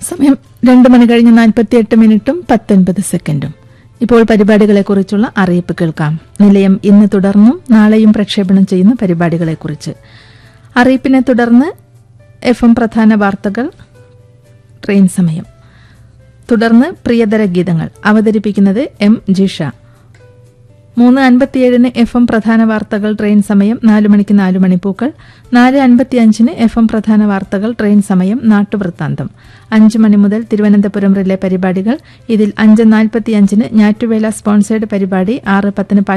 സമയം രണ്ട് മണി കഴിഞ്ഞ് നാൽപ്പത്തിയെട്ട് മിനിറ്റും പത്തൊൻപത് സെക്കൻഡും ഇപ്പോൾ പരിപാടികളെക്കുറിച്ചുള്ള അറിയിപ്പ് കേൾക്കാം നിലയം ഇന്ന് തുടർന്നും നാളെയും പ്രക്ഷേപണം ചെയ്യുന്ന പരിപാടികളെക്കുറിച്ച് അറിയിപ്പിനെ തുടർന്ന് എഫ് എം പ്രധാന വാർത്തകൾ ട്രെയിൻ സമയം തുടർന്ന് പ്രിയതര ഗീതങ്ങൾ അവതരിപ്പിക്കുന്നത് എം ജിഷ മൂന്ന് അൻപത്തിയേഴിന് എഫ് എം പ്രധാന വാർത്തകൾ ട്രെയിൻ സമയം നാല് മണിക്ക് നാല് മണിപ്പൂക്കൾ നാല് അൻപത്തിയഞ്ചിന് എഫ് എം പ്രധാന വാർത്തകൾ ട്രെയിൻ സമയം നാട്ടുവൃത്താന്തം അഞ്ച് മണി മുതൽ തിരുവനന്തപുരം റിലെ പരിപാടികൾ ഇതിൽ അഞ്ച് നാൽപ്പത്തിയഞ്ചിന് ഞാറ്റുവേല സ്പോൺസേഡ് പരിപാടി ആറ് പത്തിന്